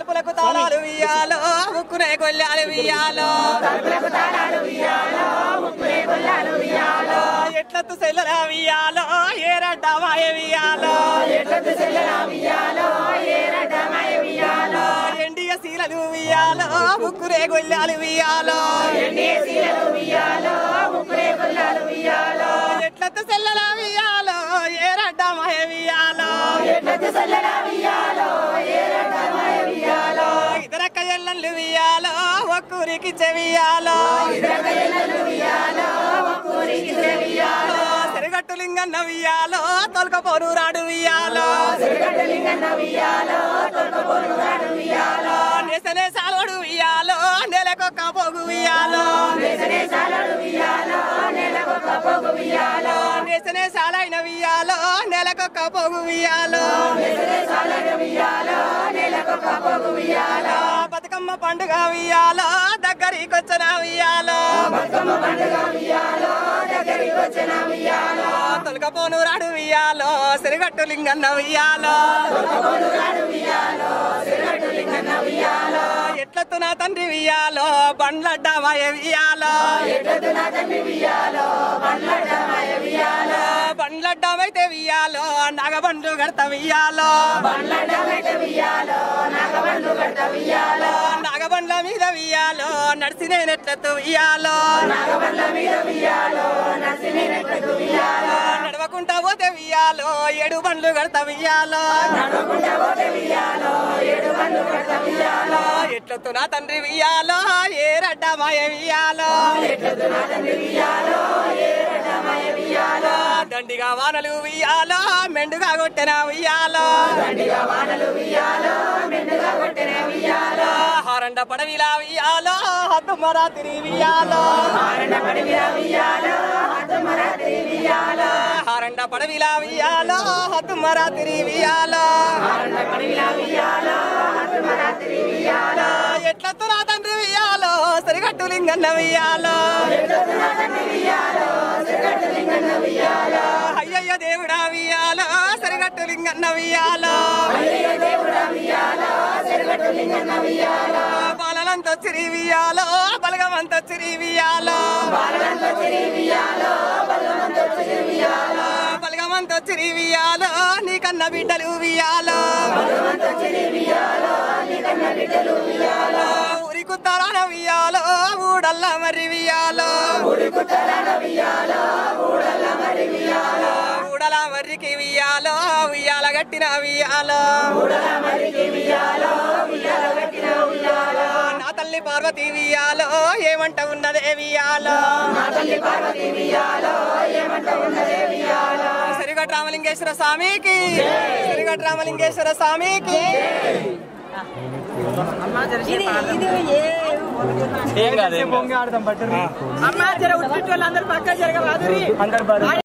తలుపులకు తాళాలు వియ్యాలో ముక్కునే కొల్లాలు వియ్యాలో ఎట్లత్తు సెల్లరా వియ్యాలో ఏరడ్డ మాయ వియ్యాలో ఎండియ శీలలు వియ్యాలో ముక్కునే కొల్లాలు వియ్యాలో ఎట్లత్తు సెల్లరా వియ్యాలో ఏరడ్డ మాయ వియ్యాలో ఇతరక్క ఎల్లన్లు వియ్యాలో ఒక్కూరికి చెవియాలో సెరగట్టు లింగన్న వియ్యాలో తొలకపోరు రాడు వియ్యాలో నెసనే సాలోడు వియ్యాలో నెలకొక్క పోగు వియ్యాలో నెసనే సాలైన వియ్యాలో నెలకొక్క పోగు వియ్యాలో బతుకమ్మ పండుగ వియ్యాలో దగ్గరికొచ్చిన వియ్యాలో తొలకపోను రాడు వియ్యాలో సిరిగట్టు లింగన్న వియ్యాలో ఎట్లత్తు నా తండ్రి వియ్యాలో బండ్లడ్డ మాయ వియ్యాలో బండ్లడ్డమైతే వియ్యాలో నగబండ్లు గడత వియ్యాలో నాగబండ్ల మీద వియ్యాలో నడిచిన నెట్లతో వియ్యాలో నడవకుంటా పోతే వియ్యాలో ఏడు బండ్లు కడతా వియ్యాలో ఎట్లతో నా తండ్రి వియ్యాలో ఏ రడ్డ మాయ వియ్యాలో దండిగా వానలు వియ్యాలో మెండుగా కొట్టిన వియ్యాలో హారండ పడవిలా వియ్యాలో హద్దు మరాతిరి వియ్యాలో హారండ పడవిలా వియ్యాలో హద్దు మరాతిరి వియ్యాలో ఎట్ల తురా తండ్రి వియ్యాలో సరిగట్టు లింగన్న వియ్యాలో అయ్యయ్య దేవుడా వియ్యాలో సరిగట్టు లింగన్న వియ్యాలో బాలలంత చిరి వియ్యాలో బలగమంత చిరి వియ్యాలో బలగమంత చిరి వియ్యాలో నీకన్న బిడ్డలు వియ్యాలో ఊరి కుత్తరాన వియ్యాలో ఊడల్ల మరి వియ్యాలో ఊడల మర్రికి వియ్యాలో ఉయ్యాల గట్టిన వియ్యాలో నా తల్లి పార్వతి వియ్యాలో ఏమంట ఉన్నదే వియ్యాలో సిరిగట్ రామలింగేశ్వర స్వామికి సిరిగట్ రామలింగేశ్వర స్వామికి ఇది ఇది ఏ ఏం కాదు ఏం కాదు. అమ్మ జర ఉట్టి వాళ్ళందరూ పక్క జరగవాదురి